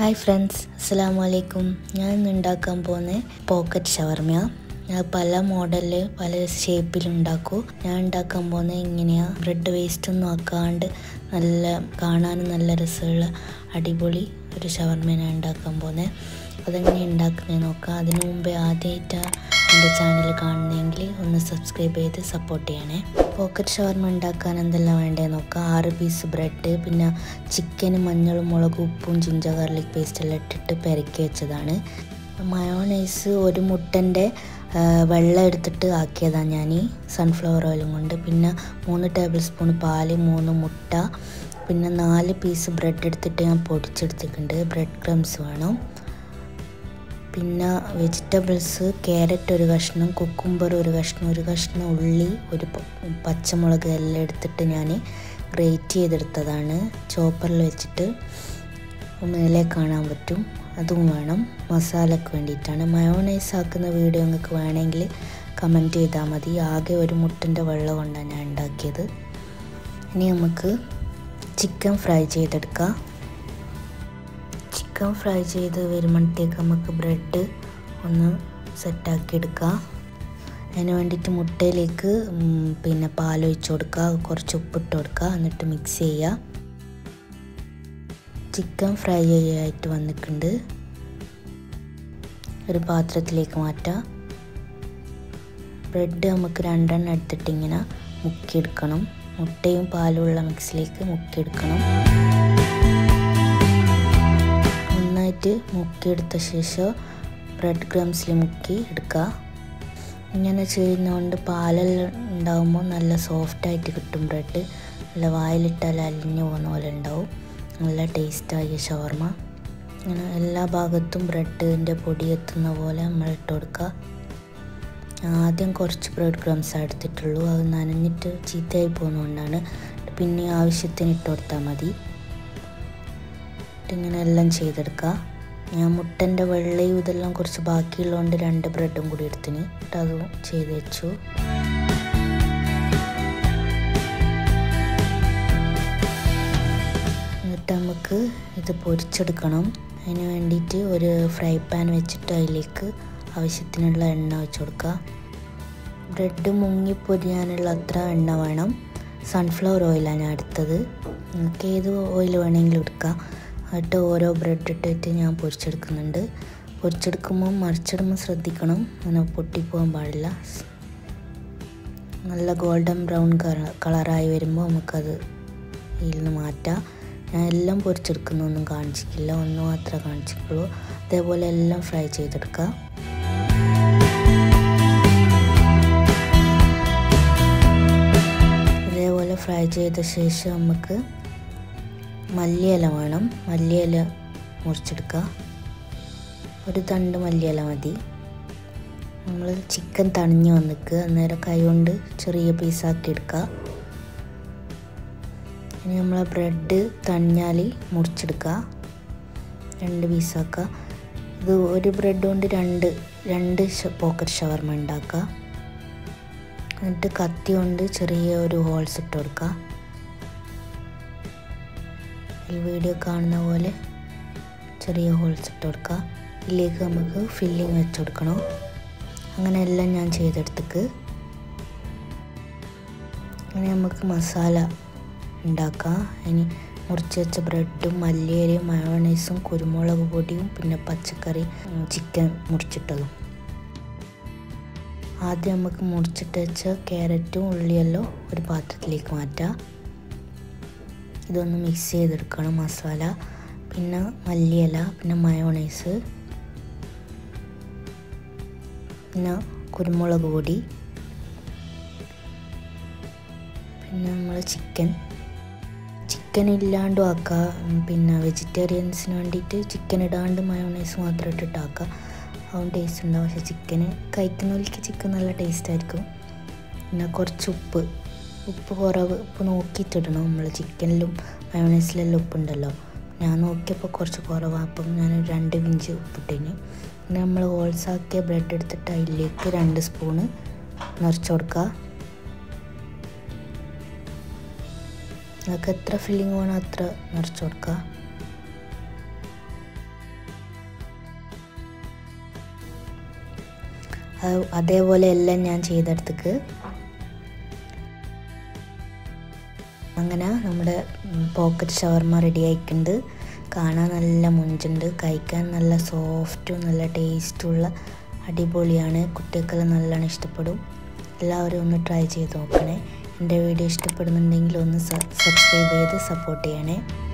hi friends അസ്സാം വലൈക്കും ഞാൻ ഇന്ന് ഉണ്ടാക്കാൻ പോകുന്ന പോക്കറ്റ് ഷവർമ ഞാൻ പല മോഡലിൽ പല ഷേപ്പിൽ ഉണ്ടാക്കും ഞാൻ ഉണ്ടാക്കാൻ പോകുന്നത് ഇങ്ങനെയാണ് ബ്രെഡ് വേസ്റ്റ് ഒന്നും ആക്കാണ്ട് നല്ല കാണാനും നല്ല രസമുള്ള അടിപൊളി ഒരു ഷവർമ ഞാൻ ഉണ്ടാക്കാൻ പോകുന്നത് അതെങ്ങനെ ഉണ്ടാക്കുന്നത് നോക്കാം അതിനു മുമ്പേ ആദ്യമായിട്ടാണ് എൻ്റെ ചാനൽ കാണുന്നതെങ്കിൽ ഒന്ന് സബ്സ്ക്രൈബ് ചെയ്ത് സപ്പോർട്ട് ചെയ്യണേ പോക്കറ്റ് ഷവർമ ഉണ്ടാക്കാൻ എന്തെല്ലാം വേണ്ടേ നോക്കാം ആറ് പീസ് ബ്രെഡ് പിന്നെ ചിക്കന് മഞ്ഞളും മുളകും ഉപ്പും ജിഞ്ചർ ഗാർലിക് പേസ്റ്റ് എല്ലാം ഇട്ടിട്ട് പെരക്കി വെച്ചതാണ് മയോണൈസ് ഒരു മുട്ടൻ്റെ വെള്ളം എടുത്തിട്ട് ആക്കിയതാണ് ഞാൻ സൺഫ്ലവർ ഓയിലും കൊണ്ട് പിന്നെ മൂന്ന് ടേബിൾ സ്പൂൺ പാല് മൂന്ന് മുട്ട പിന്നെ നാല് പീസ് ബ്രെഡ് എടുത്തിട്ട് ഞാൻ പൊടിച്ചെടുത്തിട്ടുണ്ട് ബ്രെഡ് ക്രംസ് വേണം പിന്നെ വെജിറ്റബിൾസ് ക്യാരറ്റ് ഒരു കഷ്ണം കുക്കുംബർ ഒരു കഷ്ണം ഒരു കഷ്ണം ഉള്ളി ഒരു പച്ചമുളക് എല്ലാം എടുത്തിട്ട് ഞാൻ ഗ്രേറ്റ് ചെയ്തെടുത്തതാണ് ചോപ്പറിൽ വെച്ചിട്ട് മേലെ കാണാൻ പറ്റും അതും വേണം മസാലക്ക് വേണ്ടിയിട്ടാണ് മയോണൈസ് ആക്കുന്ന വീഡിയോ നിങ്ങൾക്ക് വേണമെങ്കിൽ കമൻറ്റ് ചെയ്താൽ മതി ആകെ ഒരു മുട്ടൻ്റെ വെള്ളം കൊണ്ടാണ് ഞാൻ ഉണ്ടാക്കിയത് ഇനി നമുക്ക് ചിക്കൻ ഫ്രൈ ചെയ്തെടുക്കാം ചിക്കൻ ഫ്രൈ ചെയ്ത് വരുമ്പോഴത്തേക്ക് നമുക്ക് ബ്രെഡ് ഒന്ന് സെറ്റാക്കി എടുക്കുക അതിന് വേണ്ടിയിട്ട് മുട്ടയിലേക്ക് പിന്നെ പാലൊഴിച്ച് കൊടുക്കുക കുറച്ച് ഉപ്പിട്ട് കൊടുക്കുക എന്നിട്ട് മിക്സ് ചെയ്യുക ചിക്കൻ ഫ്രൈ ചെയ്യായിട്ട് വന്നിട്ടുണ്ട് ഒരു പാത്രത്തിലേക്ക് മാറ്റാം ബ്രെഡ് നമുക്ക് രണ്ടെണ്ണം എടുത്തിട്ട് ഇങ്ങനെ മുക്കിയെടുക്കണം മുട്ടയും പാലുമുള്ള മിക്സിലേക്ക് മുക്കിയെടുക്കണം നന്നായിട്ട് മുക്കിയെടുത്ത ശേഷം ബ്രെഡ് ക്രംസിൽ മുക്കി എടുക്കുക ഇങ്ങനെ ചെയ്യുന്നതുകൊണ്ട് പാലെല്ലാം ഉണ്ടാകുമ്പോൾ നല്ല സോഫ്റ്റായിട്ട് കിട്ടും ബ്രെഡ് നല്ല വായിലിട്ടാൽ അലിഞ്ഞു പോകുന്ന പോലെ ഉണ്ടാവും നല്ല ടേസ്റ്റായ ഷവർമ ഇങ്ങനെ എല്ലാ ഭാഗത്തും ബ്രെഡിൻ്റെ പൊടി എത്തുന്ന പോലെ നമ്മൾ ഇട്ട് കൊടുക്കുക ആദ്യം കുറച്ച് ബ്രെഡ് ക്രംസ് എടുത്തിട്ടുള്ളൂ അത് നനഞ്ഞിട്ട് ചീത്തയായി പോകുന്നതുകൊണ്ടാണ് പിന്നെ ആവശ്യത്തിന് ഇട്ട് കൊടുത്താൽ മതി ഇങ്ങനെ എല്ലാം ചെയ്തെടുക്കുക ഞാൻ മുട്ടൻ്റെ വെള്ളയും ഇതെല്ലാം കുറച്ച് ബാക്കിയുള്ളതുകൊണ്ട് രണ്ട് ബ്രെഡും കൂടി എടുത്തിന് എന്നിട്ട് അതും ചെയ്ത് വെച്ചു എന്നിട്ട് നമുക്ക് ഇത് പൊരിച്ചെടുക്കണം അതിന് വേണ്ടിയിട്ട് ഒരു ഫ്രൈ പാൻ വെച്ചിട്ട് അതിലേക്ക് ആവശ്യത്തിനുള്ള എണ്ണ വെച്ച് കൊടുക്കുക ബ്രെഡ് മുങ്ങി പൊരിയാനുള്ള അത്ര എണ്ണ വേണം സൺഫ്ലവർ ഓയിലാണ് ഞാൻ എടുത്തത് നിങ്ങൾക്ക് ഏത് ഓയിൽ വേണമെങ്കിലും എടുക്കാം എന്നിട്ട് ഓരോ ബ്രെഡ് ഇട്ടിട്ട് ഞാൻ പൊരിച്ചെടുക്കുന്നുണ്ട് പൊരിച്ചെടുക്കുമ്പോൾ മറിച്ചിടുമ്പോൾ ശ്രദ്ധിക്കണം അങ്ങനെ പൊട്ടിപ്പോകാൻ പാടില്ല നല്ല ഗോൾഡൻ ബ്രൗൺ കളറായി വരുമ്പോൾ നമുക്കത് ഇതിൽ നിന്ന് മാറ്റാം ഞാൻ എല്ലാം പൊരിച്ചെടുക്കുന്നൊന്നും കാണിച്ചിട്ടില്ല ഒന്ന് മാത്രമേ കാണിച്ചിട്ടുള്ളൂ അതേപോലെ എല്ലാം ഫ്രൈ ചെയ്തെടുക്കുക ഇതേപോലെ ഫ്രൈ ചെയ്ത ശേഷം നമുക്ക് മല്ലിയില വേണം മല്ലിയില മുറിച്ചെടുക്കുക ഒരു തണ്ട് മല്ലിയില മതി നമ്മൾ ചിക്കൻ തണിഞ്ഞ് വന്നിക്ക് അന്നേരം കൈ കൊണ്ട് ചെറിയ പീസാക്കി എടുക്കുക ഇനി നമ്മൾ ബ്രെഡ് തണിഞ്ഞാൽ മുറിച്ചെടുക്കുക രണ്ട് പീസാക്കുക ഇത് ഒരു ബ്രെഡ് കൊണ്ട് രണ്ട് രണ്ട് പോക്കറ്റ് ഷവർമ ഉണ്ടാക്കുക എന്നിട്ട് കത്തി കൊണ്ട് ചെറിയ ഒരു ഹോൾസ് ഇട്ട് കൊടുക്കുക ഈ വീഡിയോ കാണുന്ന പോലെ ചെറിയ ഹോൾസ് ഇട്ട് കൊടുക്കുക ഇതിലേക്ക് നമുക്ക് ഫില്ലിങ് വെച്ച് കൊടുക്കണം അങ്ങനെ എല്ലാം ഞാൻ ചെയ്തെടുത്തേക്ക് അങ്ങനെ നമുക്ക് മസാല ഉണ്ടാക്കാം ഇനി മുറിച്ച് വെച്ച ബ്രെഡും മല്ലിയിലയും മയോണൈസും കുരുമുളക് പൊടിയും പിന്നെ പച്ചക്കറി ചിക്കൻ മുറിച്ചിട്ടതും ആദ്യം നമുക്ക് മുറിച്ചിട്ട് വെച്ച ക്യാരറ്റും ഉള്ളിയെല്ലാം ഒരു പാത്രത്തിലേക്ക് മാറ്റാം ഇതൊന്ന് മിക്സ് ചെയ്തെടുക്കണം മസാല പിന്നെ മല്ലിയില പിന്നെ മയോണൈസ് പിന്നെ കുരുമുളക് പൊടി പിന്നെ നമ്മൾ ചിക്കൻ ചിക്കൻ ഇല്ലാണ്ടും ആക്കാം പിന്നെ വെജിറ്റേറിയൻസിന് വേണ്ടിയിട്ട് ചിക്കൻ ഇടാണ്ട് മയോണൈസ് മാത്രം ഇട്ടിട്ട് ആക്കാം അതുകൊണ്ട് ടേസ്റ്റ് ഉണ്ടാവും പക്ഷേ ചിക്കന് കഴിക്കുന്നവർക്ക് ചിക്കൻ നല്ല ടേസ്റ്റ് ആയിരിക്കും പിന്നെ കുറച്ച് ഉപ്പ് ഉപ്പ് കുറവ് ഉപ്പ് നോക്കിയിട്ടിടണം നമ്മൾ ചിക്കനിലും മയോണൈസിലെല്ലാം ഉപ്പുണ്ടല്ലോ ഞാൻ നോക്കിയപ്പോൾ കുറച്ച് കുറവാണ് അപ്പം ഞാൻ രണ്ട് പിഞ്ച് ഉപ്പിട്ടിന് പിന്നെ നമ്മൾ ഹോൾസാക്കിയ ബ്രെഡ് എടുത്തിട്ട് അതിലേക്ക് രണ്ട് സ്പൂണ് നിറച്ച് കൊടുക്കുക നിങ്ങൾക്ക് എത്ര ഫില്ലിങ് വേണോ അത്ര നിറച്ച് കൊടുക്കുക അത് അതേപോലെ എല്ലാം ഞാൻ ചെയ്തെടുത്തേക്ക് അങ്ങനെ നമ്മുടെ പോക്കറ്റ് ഷവർമ റെഡി ആയിട്ടുണ്ട് കാണാൻ നല്ല മുഞ്ചുണ്ട് കഴിക്കാൻ നല്ല സോഫ്റ്റും നല്ല ടേസ്റ്റുള്ള അടിപൊളിയാണ് കുട്ടികൾക്കെല്ലാം നല്ലോണം ഇഷ്ടപ്പെടും എല്ലാവരും ഒന്ന് ട്രൈ ചെയ്ത് നോക്കണേ എൻ്റെ വീഡിയോ ഇഷ്ടപ്പെടുന്നുണ്ടെങ്കിൽ ഒന്ന് സബ്സ്ക്രൈബ് ചെയ്ത് സപ്പോർട്ട് ചെയ്യണേ